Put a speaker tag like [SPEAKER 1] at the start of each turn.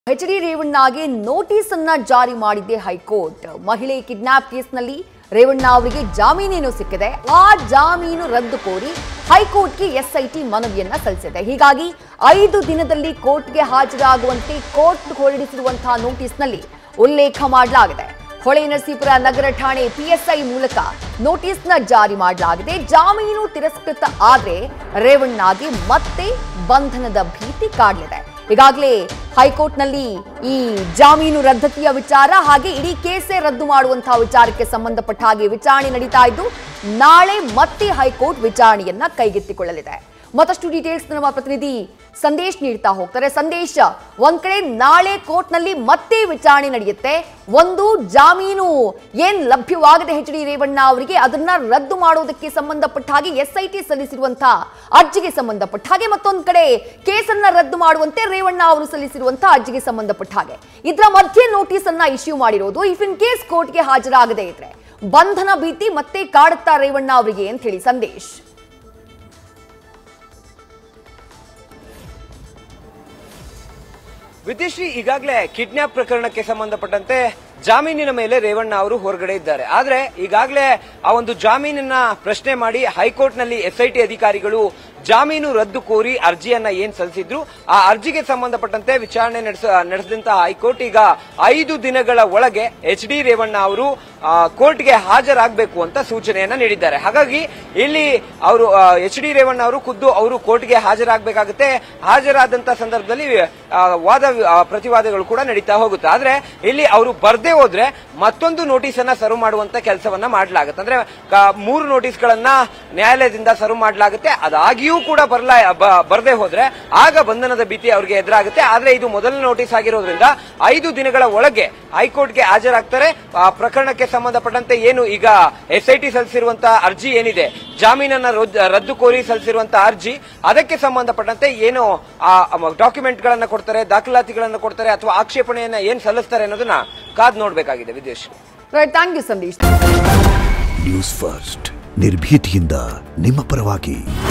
[SPEAKER 1] H D ರೇವಣ್ಣಗೆ notice ಅನ್ನ ಜಾರಿ ಮಾಡಿದ್ದೆ ಹೈಕೋರ್ಟ್ ಮಹಿಳೆ ಕಿಡ್ನಾಪ್ ಕೇಸ್ನಲ್ಲಿ ರೇವಣ್ಣ ಅವರಿಗೆ ಜಾಮೀನೇನು ಸಿಕ್ಕಿದೆ ಆ ಜಾಮೀನು ರದ್ದು ಕೋರಿ ಹೈಕೋರ್ಟ್ಗೆ ಎಸ್ಐಟಿ ಮನವಿಯನ್ನ ಸಲ್ಲಿಸಿದೆ ಹೀಗಾಗಿ ಐದು ದಿನದಲ್ಲಿ ಕೋರ್ಟ್ಗೆ ಹಾಜರಾಗುವಂತೆ ಕೋರ್ಟ್ ಹೊರಡಿಸಿರುವಂತಹ ನೋಟಿಸ್ನಲ್ಲಿ ಉಲ್ಲೇಖ ಮಾಡಲಾಗಿದೆ ಹೊಳೆ ನರಸೀಪುರ ನಗರ ಠಾಣೆ ಪಿಎಸ್ಐ ಮೂಲಕ ನೋಟಿಸ್ನ ಜಾರಿ ಮಾಡಲಾಗಿದೆ ಜಾಮೀನು ತಿರಸ್ಕೃತ ಆದ್ರೆ ರೇವಣ್ಣಗೆ ಮತ್ತೆ ಬಂಧನದ ಭೀತಿ ಕಾಡಲಿದೆ ಈಗಾಗಲೇ ಹೈಕೋರ್ಟ್ನಲ್ಲಿ ಈ ಜಾಮೀನು ರದ್ದತಿಯ ವಿಚಾರ ಹಾಗೆ ಇಡೀ ಕೇಸೇ ರದ್ದು ಮಾಡುವಂತಹ ವಿಚಾರಕ್ಕೆ ಸಂಬಂಧಪಟ್ಟ ಹಾಗೆ ವಿಚಾರಣೆ ನಡೀತಾ ಇದ್ದು ನಾಳೆ ಮತ್ತೆ ಹೈಕೋರ್ಟ್ ವಿಚಾರಣೆಯನ್ನ ಕೈಗೆತ್ತಿಕೊಳ್ಳಲಿದೆ ಮತ್ತಷ್ಟು ಡೀಟೇಲ್ಸ್ ನಮ್ಮ ಪ್ರತಿನಿಧಿ ಸಂದೇಶ್ ನೀಡ್ತಾ ಹೋಗ್ತಾರೆ ಸಂದೇಶ ಒಂದ್ ಕಡೆ ನಾಳೆ ಕೋರ್ಟ್ನಲ್ಲಿ ಮತ್ತೆ ವಿಚಾರಣೆ ನಡೆಯುತ್ತೆ ಒಂದು ಜಾಮೀನು ಏನ್ ಲಭ್ಯವಾಗದೆ ಎಚ್ ಡಿ ರೇವಣ್ಣ ಅವರಿಗೆ ಅದನ್ನ ರದ್ದು ಮಾಡೋದಕ್ಕೆ ಸಂಬಂಧಪಟ್ಟ ಹಾಗೆ ಎಸ್ಐಟಿ ಸಲ್ಲಿಸಿರುವಂತಹ ಅರ್ಜಿಗೆ ಸಂಬಂಧಪಟ್ಟ ಹಾಗೆ ಮತ್ತೊಂದ್ ಕಡೆ ಕೇಸನ್ನ ರದ್ದು ಮಾಡುವಂತೆ ರೇವಣ್ಣ ಅವರು ಸಲ್ಲಿಸಿರುವಂತಹ ಅರ್ಜಿಗೆ ಸಂಬಂಧಪಟ್ಟ ಹಾಗೆ ಇದರ ಮಧ್ಯೆ ನೋಟಿಸ್ ಅನ್ನ ಇಶ್ಯೂ ಮಾಡಿರೋದು ಇಫ್ ಇನ್ ಕೇಸ್ ಕೋರ್ಟ್ಗೆ ಹಾಜರಾಗದೇ ಇದ್ರೆ ಬಂಧನ ಭೀತಿ ಮತ್ತೆ ಕಾಡುತ್ತಾ ರೇವಣ್ಣ ಅವರಿಗೆ ಅಂತ ಹೇಳಿ ಸಂದೇಶ್
[SPEAKER 2] ವಿದ್ಯಶ್ರೀ ಈಗಾಗಲೇ ಕಿಡ್ನಾಪ್ ಪ್ರಕರಣಕ್ಕೆ ಸಂಬಂಧಪಟ್ಟಂತೆ ಜಾಮೀನಿನ ಮೇಲೆ ರೇವಣ್ಣ ಅವರು ಹೊರಗಡೆ ಇದ್ದಾರೆ ಆದ್ರೆ ಈಗಾಗಲೇ ಆ ಒಂದು ಜಾಮೀನನ್ನ ಪ್ರಶ್ನೆ ಮಾಡಿ ಹೈಕೋರ್ಟ್ ನಲ್ಲಿ ಎಸ್ಐಟಿ ಅಧಿಕಾರಿಗಳು ಜಾಮೀನು ರದ್ದು ಕೋರಿ ಅರ್ಜಿಯನ್ನ ಏನ್ ಸಲ್ಲಿಸಿದ್ರು ಆ ಅರ್ಜಿಗೆ ಸಂಬಂಧಪಟ್ಟಂತೆ ವಿಚಾರಣೆ ನಡೆಸ ನಡೆಸಿದಂತಹ ಹೈಕೋರ್ಟ್ ಈಗ ಐದು ದಿನಗಳ ಒಳಗೆ ಎಚ್ ಡಿ ರೇವಣ್ಣ ಅವರು ಆ, ಕೋರ್ಟ್ಗೆ ಹಾಜರಾಗಬೇಕು ಅಂತ ಸೂಚನೆಯನ್ನ ನೀಡಿದ್ದಾರೆ ಹಾಗಾಗಿ ಇಲ್ಲಿ ಅವರು ಎಚ್ ಡಿ ರೇವಣ್ಣ ಅವರು ಖುದ್ದು ಅವರು ಕೋರ್ಟ್ಗೆ ಹಾಜರಾಗಬೇಕಾಗುತ್ತೆ ಹಾಜರಾದಂತ ಸಂದರ್ಭದಲ್ಲಿ ಆ, ವಾದ ಆ, ಪ್ರತಿವಾದಗಳು ಕೂಡ ನಡೀತಾ ಹೋಗುತ್ತೆ ಆದ್ರೆ ಇಲ್ಲಿ ಅವರು ಬರ್ದೇ ಹೋದ್ರೆ ಮತ್ತೊಂದು ನೋಟಿಸ್ ಅನ್ನ ಸರ್ವ್ ಮಾಡುವಂತ ಕೆಲಸವನ್ನ ಮಾಡಲಾಗುತ್ತೆ ಅಂದ್ರೆ ಕ- ಮೂರು ನೋಟಿಸ್ ಗಳನ್ನ ನ್ಯಾಯಾಲಯದಿಂದ ಸರ್ವ್ ಮಾಡಲಾಗುತ್ತೆ ಅದಾಗಿಯೂ ಕೂಡ ಬರ್ಲಾ ಬ- ಬರ್ದೇ ಹೋದ್ರೆ ಆಗ ಬಂಧನದ ಭೀತಿ ಅವರಿಗೆ ಎದುರಾಗುತ್ತೆ ಆದ್ರೆ ಇದು ಮೊದಲ ನೋಟಿಸ್ ಆಗಿರೋದ್ರಿಂದ ಐದು ದಿನಗಳ ಒಳಗೆ ಹೈಕೋರ್ಟ್ಗೆ ಹಾಜರಾಗ್ತಾರೆ ಆ ಪ್ರಕರಣಕ್ಕೆ ಸಂಬಂಧಪಟ್ಟಂತೆ ಏನು ಈಗ ಎಸ್ಐಟಿ ಸಲ್ಲಿಸಿರುವಂತಹ ಅರ್ಜಿ ಏನಿದೆ ಜಾಮೀನನ್ನ ರೊದ್- ರದ್ದು ಕೋರಿ ಸಲ್ಲಿಸಿರುವಂತಹ ಅರ್ಜಿ ಅದಕ್ಕೆ ಸಂಬಂಧಪಟ್ಟಂತೆ ಏನು ಆ ಡಾಕ್ಯುಮೆಂಟ್ ಗಳನ್ನ ಕೊಡ್ತಾರೆ ದಾಖಲಾತಿಗಳನ್ನ ಕೊಡ್ತಾರೆ ಅಥವಾ ಆಕ್ಷೇಪಣೆಯನ್ನ ಏನ್ ಸಲ್ಲಿಸ್ತಾರೆ ಅನ್ನೋದನ್ನ ಕಾದ್ ನೋಡ್ಬೇಕಾಗಿದೆ Videsh
[SPEAKER 1] right thank you Sandesh
[SPEAKER 3] news first ನಿರ್ಭೀತಿಯಿಂದ ನಿಮ್ಮ ಪರವಾಗಿ